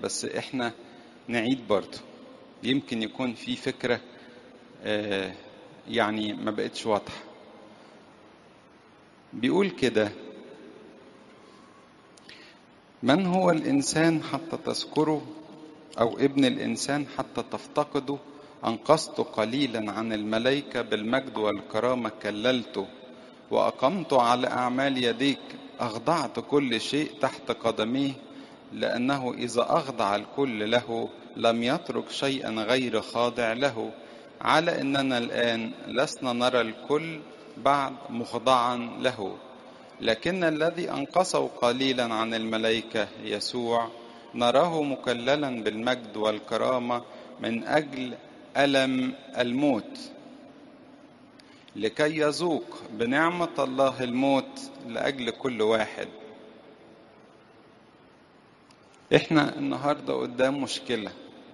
بس احنا نعيد برضه يمكن يكون في فكرة آه يعني ما بقتش واضحة بيقول كده من هو الإنسان حتى تذكره أو ابن الإنسان حتى تفتقده أنقذت قليلا عن الملائكة بالمجد والكرامة كللته وأقمت على أعمال يديك أخضعت كل شيء تحت قدميه لأنه إذا أخضع الكل له لم يترك شيئا غير خاضع له على أننا الآن لسنا نرى الكل بعد مخضعا له لكن الذي أنقصه قليلا عن الملائكة يسوع نراه مكللا بالمجد والكرامة من أجل ألم الموت لكي يذوق بنعمة الله الموت لأجل كل واحد احنا النهاردة قدام مشكلة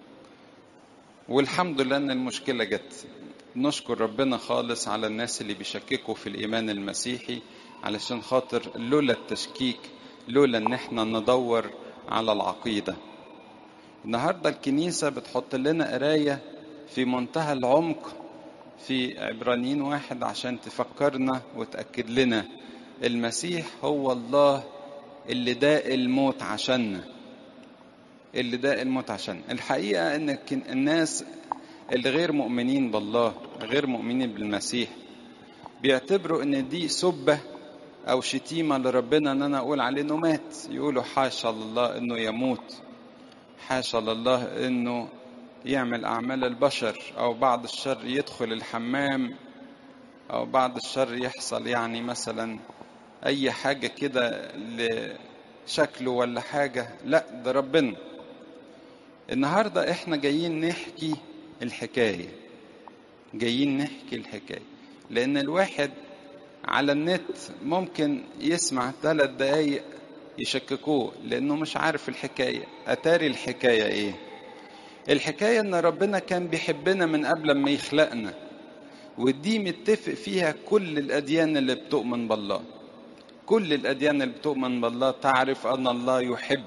والحمد لله ان المشكلة جت نشكر ربنا خالص على الناس اللي بيشككوا في الإيمان المسيحي علشان خاطر لولا التشكيك لولا ان احنا ندور على العقيدة النهاردة الكنيسة بتحط لنا قراية في منتهى العمق في عبرانيين واحد عشان تفكرنا وتأكد لنا المسيح هو الله اللي داق الموت عشاننا اللي داق الموت عشان الحقيقة ان الناس اللي غير مؤمنين بالله غير مؤمنين بالمسيح بيعتبروا ان دي سبة او شتيمة لربنا ان انا اقول عليه انه مات يقولوا حاشا لله انه يموت حاشا لله انه يعمل اعمال البشر او بعد الشر يدخل الحمام او بعد الشر يحصل يعني مثلا اي حاجة كده لشكله ولا حاجة لا ده ربنا النهاردة احنا جايين نحكي الحكاية جايين نحكي الحكاية لان الواحد على النت ممكن يسمع ثلاث دقايق يشككوه لانه مش عارف الحكاية اتاري الحكاية ايه الحكاية ان ربنا كان بيحبنا من قبل ما يخلقنا ودي متفق فيها كل الاديان اللي بتؤمن بالله كل الاديان اللي بتؤمن بالله تعرف ان الله يحب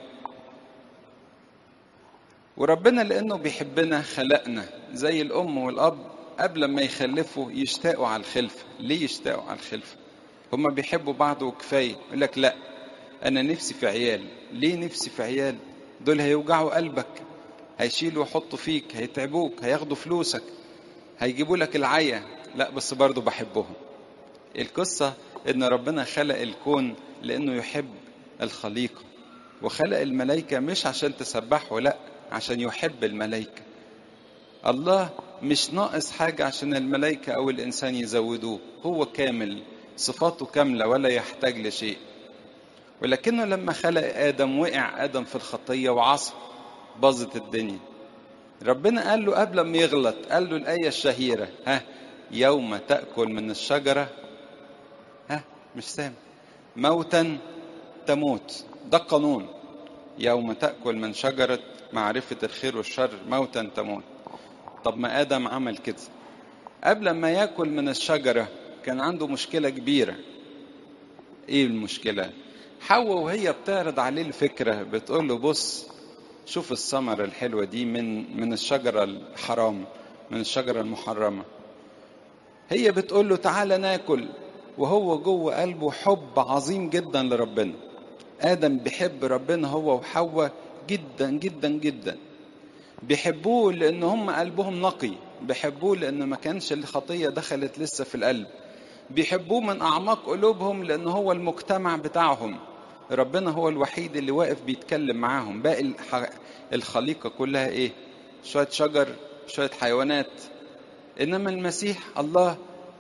وربنا لانه بيحبنا خلقنا زي الام والاب قبل ما يخلفوا يشتاقوا على الخلفه ليه يشتاقوا على الخلفه هما بيحبوا بعض وكفايه يقول لك لا انا نفسي في عيال ليه نفسي في عيال دول هيوجعوا قلبك هيشيلوا ويحطوا فيك هيتعبوك هياخدوا فلوسك هيجيبوا لك العيا لا بس برضه بحبهم القصة ان ربنا خلق الكون لانه يحب الخليقة وخلق الملائكة مش عشان تسبحه لا عشان يحب الملائكة الله مش ناقص حاجة عشان الملائكة او الانسان يزودوه هو كامل صفاته كاملة ولا يحتاج لشيء ولكنه لما خلق آدم وقع آدم في الخطية وعصى باظت الدنيا ربنا قال له قبل ما يغلط قال له الآية الشهيرة ها يوم تأكل من الشجرة ها مش سامع موتا تموت ده القانون يوم تأكل من شجرة معرفة الخير والشر موتا تموت طب ما آدم عمل كده قبل ما يأكل من الشجرة كان عنده مشكلة كبيرة ايه المشكلة حواء وهي بتعرض عليه الفكرة بتقول له بص شوف الثمرة الحلوة دي من من الشجرة الحرام من الشجرة المحرمة هي بتقول له تعالى ناكل وهو جوه قلبه حب عظيم جدا لربنا آدم بيحب ربنا هو وحواء جدا جدا جدا بيحبوه لأن هم قلبهم نقي بيحبوه لأن ما كانش الخطية دخلت لسه في القلب بيحبوه من أعماق قلوبهم لأن هو المجتمع بتاعهم ربنا هو الوحيد اللي واقف بيتكلم معاهم باقي الخليقة كلها ايه شوية شجر شوية حيوانات انما المسيح الله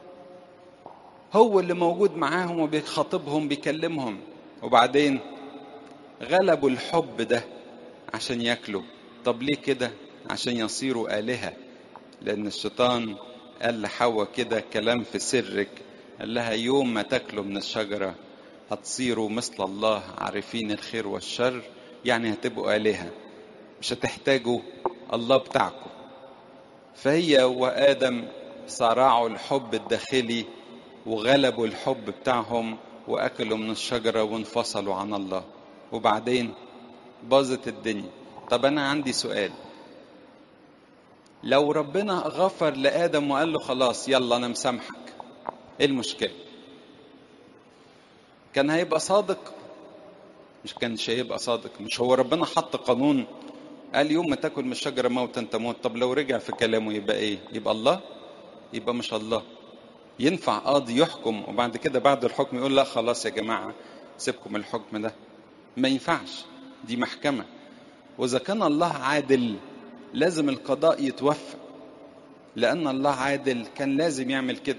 هو اللي موجود معاهم وبيخاطبهم بيكلمهم وبعدين غلبوا الحب ده عشان ياكلوا طب ليه كده عشان يصيروا آلهة لأن الشيطان قال لحواء كده كلام في سرك قال لها يوم ما تاكلوا من الشجرة هتصيروا مثل الله عارفين الخير والشر يعني هتبقوا آلهة مش هتحتاجوا الله بتاعكم فهي وآدم صارعوا الحب الداخلي وغلبوا الحب بتاعهم وأكلوا من الشجرة وانفصلوا عن الله وبعدين باظت الدنيا طب انا عندي سؤال لو ربنا غفر لادم وقال له خلاص يلا انا مسامحك ايه المشكله كان هيبقى صادق مش كانش هيبقى صادق مش هو ربنا حط قانون قال يوم ما تاكل من الشجره موتا تموت طب لو رجع في كلامه يبقى ايه يبقى الله يبقى مش الله ينفع قاضي يحكم وبعد كده بعد الحكم يقول لا خلاص يا جماعه سيبكم الحكم ده ما ينفعش دي محكمه واذا كان الله عادل لازم القضاء يتوفى لان الله عادل كان لازم يعمل كده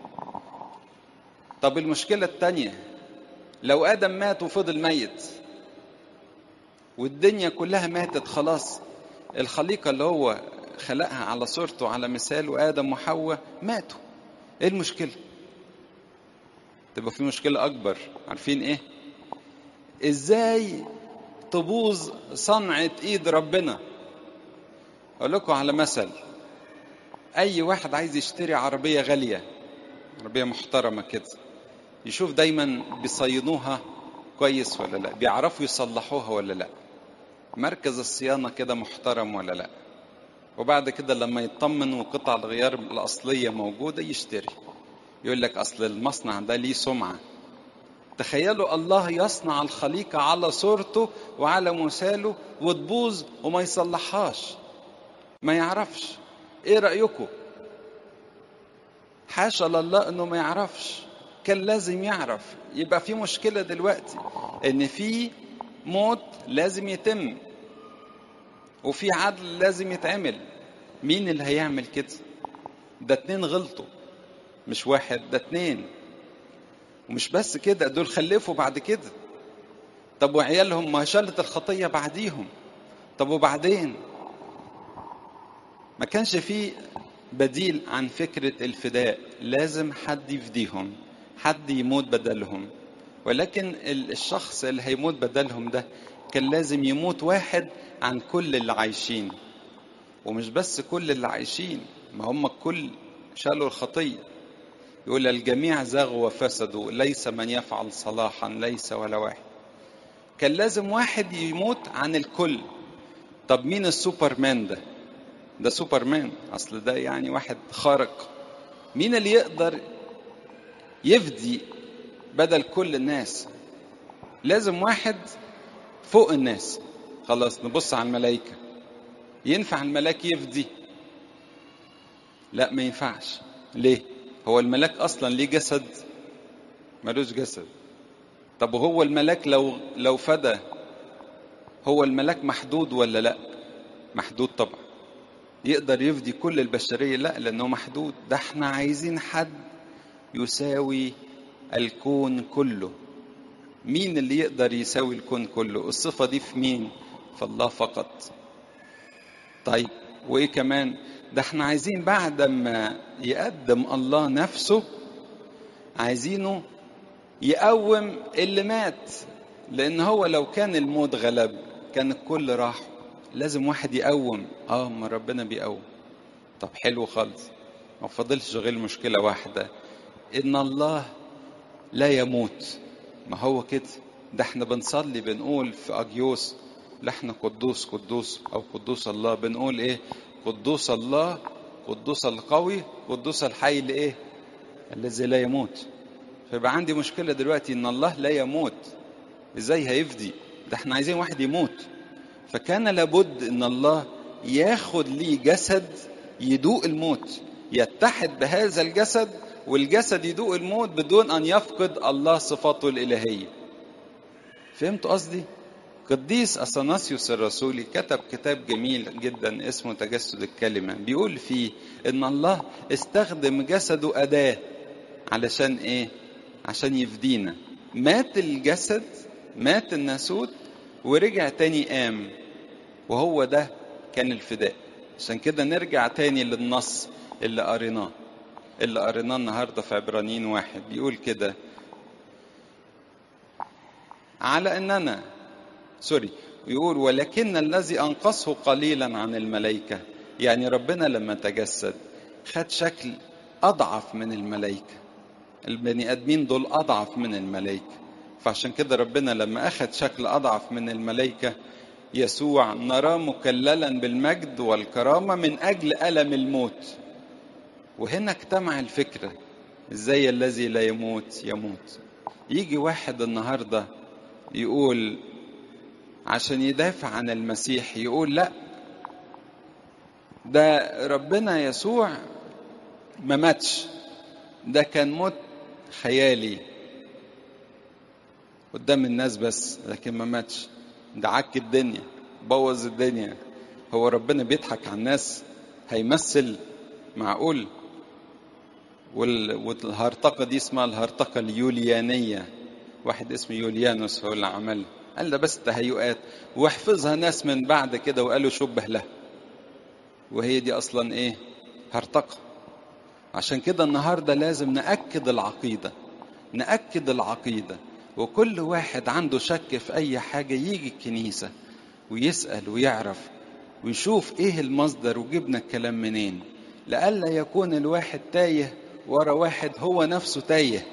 طب المشكله الثانيه لو ادم مات وفضل ميت والدنيا كلها ماتت خلاص الخليقه اللي هو خلقها على صورته على مثاله ادم وحواء ماتوا ايه المشكله تبقى في مشكله اكبر عارفين ايه ازاي تبوظ صنعه ايد ربنا اقول لكم على مثل اي واحد عايز يشتري عربيه غاليه عربيه محترمه كده يشوف دايما بيصينوها كويس ولا لا بيعرفوا يصلحوها ولا لا مركز الصيانه كده محترم ولا لا وبعد كده لما يطمن وقطع الغيار الاصليه موجوده يشتري يقول لك اصل المصنع ده ليه سمعه تخيلوا الله يصنع الخليقه على صورته وعلى مثاله وتبوظ وما يصلحهاش ما يعرفش ايه رايكم حاشا لله انه ما يعرفش كان لازم يعرف يبقى في مشكله دلوقتي ان في موت لازم يتم وفي عدل لازم يتعمل مين اللي هيعمل كده ده اتنين غلطوا مش واحد ده اتنين ومش بس كده دول خلفوا بعد كده طب وعيالهم ما شالت الخطيه بعديهم طب وبعدين ما كانش في بديل عن فكرة الفداء لازم حد يفديهم حد يموت بدلهم ولكن الشخص اللي هيموت بدلهم ده كان لازم يموت واحد عن كل اللي عايشين ومش بس كل اللي عايشين ما هم الكل شالوا الخطية يقول الجميع زاغوا وفسدوا ليس من يفعل صلاحا ليس ولا واحد كان لازم واحد يموت عن الكل طب مين السوبرمان ده ده سوبرمان اصل ده يعني واحد خارق مين اللي يقدر يفدي بدل كل الناس لازم واحد فوق الناس خلاص نبص على الملائكة ينفع الملاك يفدي لا ما ينفعش ليه هو الملاك اصلا ليه جسد ملوش جسد طب وهو الملاك لو لو فدى هو الملاك محدود ولا لا محدود طبعا يقدر يفدي كل البشريه لا لانه محدود ده احنا عايزين حد يساوي الكون كله مين اللي يقدر يساوي الكون كله الصفه دي في مين في الله فقط طيب وايه كمان ده احنا عايزين بعد ما يقدم الله نفسه عايزينه يقوم اللي مات لان هو لو كان الموت غلب كان الكل راح لازم واحد يقوم اه ما ربنا بيقوم طب حلو خالص ما فاضلش غير مشكله واحده ان الله لا يموت ما هو كده ده احنا بنصلي بنقول في اجيوس لا احنا قدوس قدوس او قدوس الله بنقول ايه قدوس الله قدوس القوي قدوس الحي لايه الذي لا يموت فيبقى عندي مشكله دلوقتي ان الله لا يموت ازاي هيفدي ده احنا عايزين واحد يموت فكان لابد ان الله ياخد ليه جسد يدوق الموت يتحد بهذا الجسد والجسد يدوق الموت بدون ان يفقد الله صفاته الالهيه فهمتوا قصدي قديس اثناسيوس الرسولي كتب كتاب جميل جدا اسمه تجسد الكلمه بيقول فيه ان الله استخدم جسده اداه علشان ايه عشان يفدينا مات الجسد مات الناسوت ورجع تاني قام وهو ده كان الفداء عشان كده نرجع تاني للنص اللي قريناه اللي قريناه النهارده في عبرانيين واحد بيقول كده على اننا سوري يقول ولكن الذي انقصه قليلا عن الملائكه يعني ربنا لما تجسد خد شكل اضعف من الملائكه البني ادمين دول اضعف من الملائكه فعشان كده ربنا لما اخد شكل اضعف من الملائكه يسوع نراه مكللا بالمجد والكرامة من أجل ألم الموت وهنا اجتمع الفكرة ازاي الذي لا يموت يموت يجي واحد النهارده يقول عشان يدافع عن المسيح يقول لا ده ربنا يسوع ما ماتش ده كان موت خيالي قدام الناس بس لكن ما ماتش ده عك الدنيا بوظ الدنيا هو ربنا بيضحك على الناس هيمثل معقول والهرطقة دي اسمها الهرطقة اليوليانية واحد اسمه يوليانوس هو اللي عملها قال ده بس تهيؤات واحفظها ناس من بعد كده وقالوا شبه له وهي دي اصلا ايه هرطقة عشان كده النهاردة لازم نأكد العقيدة نأكد العقيدة وكل واحد عنده شك في أي حاجة يجي الكنيسة ويسأل ويعرف ويشوف إيه المصدر وجبنا الكلام منين لئلا يكون الواحد تايه ورا واحد هو نفسه تايه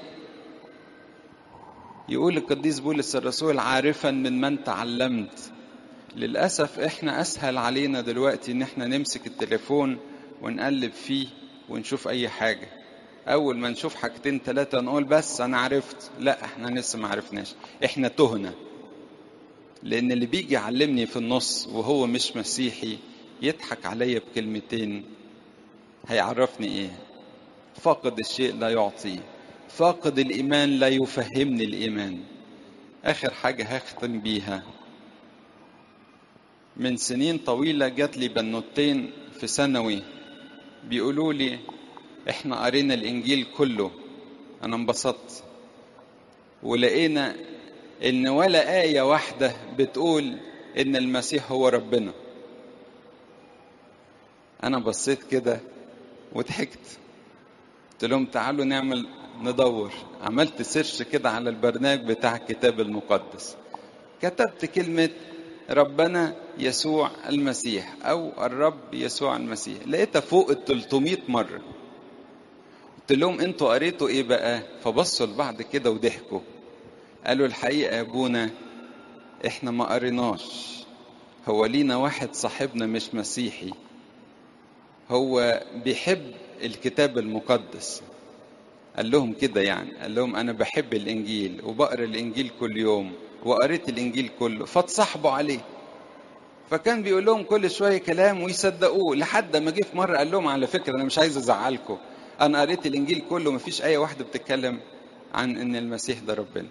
يقول القديس بولس الرسول عارفا من من تعلمت للأسف احنا أسهل علينا دلوقتي ان احنا نمسك التليفون ونقلب فيه ونشوف أي حاجة أول ما نشوف حاجتين ثلاثة نقول بس أنا عرفت لا احنا لسه ما عرفناش احنا تهنا لأن اللي بيجي يعلمني في النص وهو مش مسيحي يضحك عليا بكلمتين هيعرفني ايه فاقد الشيء لا يعطيه فاقد الإيمان لا يفهمني الإيمان آخر حاجة هختم بيها من سنين طويلة جات لي بنوتين في ثانوي بيقولوا لي احنا قرينا الإنجيل كله أنا انبسطت ولقينا إن ولا آية واحدة بتقول إن المسيح هو ربنا أنا بصيت كده وضحكت قلت لهم تعالوا نعمل ندور عملت سيرش كده على البرنامج بتاع الكتاب المقدس كتبت كلمة ربنا يسوع المسيح أو الرب يسوع المسيح لقيتها فوق ال 300 مرة قلت لهم انتوا قريتوا ايه بقى فبصوا لبعض كده وضحكوا قالوا الحقيقة يا ابونا احنا ما قريناش هو لينا واحد صاحبنا مش مسيحي هو بيحب الكتاب المقدس قال لهم كده يعني قال لهم انا بحب الانجيل وبقرا الانجيل كل يوم وقريت الانجيل كله فاتصاحبوا عليه فكان بيقول لهم كل شويه كلام ويصدقوه لحد ما جه في مره قال لهم على فكره انا مش عايز ازعلكم انا قريت الانجيل كله مفيش ايه واحده بتتكلم عن ان المسيح ده ربنا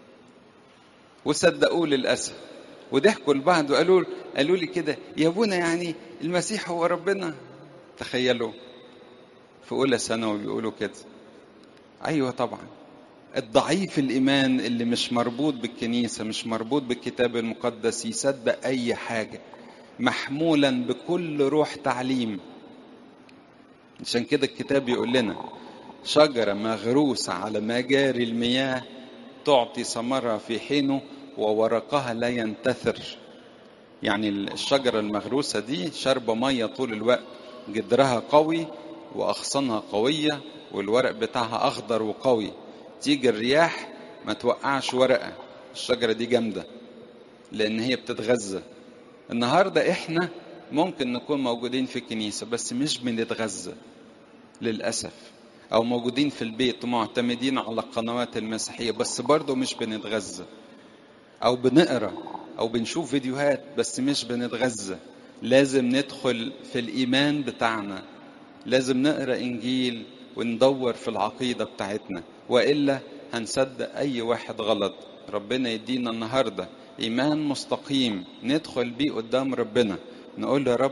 وصدقوه للاسف وضحكوا لبعض وقالوا قالوا لي كده يا ابونا يعني المسيح هو ربنا تخيلوا في اولى ثانوي بيقولوا كده ايوه طبعا الضعيف الايمان اللي مش مربوط بالكنيسه مش مربوط بالكتاب المقدس يصدق اي حاجه محمولا بكل روح تعليم عشان كده الكتاب يقول لنا شجره مغروسه على مجاري المياه تعطي ثمرها في حينه وورقها لا ينتثر يعني الشجره المغروسه دي شاربه ميه طول الوقت جدرها قوي واغصانها قويه والورق بتاعها اخضر وقوي تيجي الرياح ما توقعش ورقه الشجره دي جامده لان هي بتتغذى النهارده احنا ممكن نكون موجودين في الكنيسه بس مش بنتغذى للاسف او موجودين في البيت ومعتمدين على القنوات المسيحيه بس برضه مش بنتغذى او بنقرا او بنشوف فيديوهات بس مش بنتغذى لازم ندخل في الايمان بتاعنا لازم نقرا انجيل وندور في العقيده بتاعتنا والا هنصدق اي واحد غلط ربنا يدينا النهارده ايمان مستقيم ندخل بيه قدام ربنا نقول له يا رب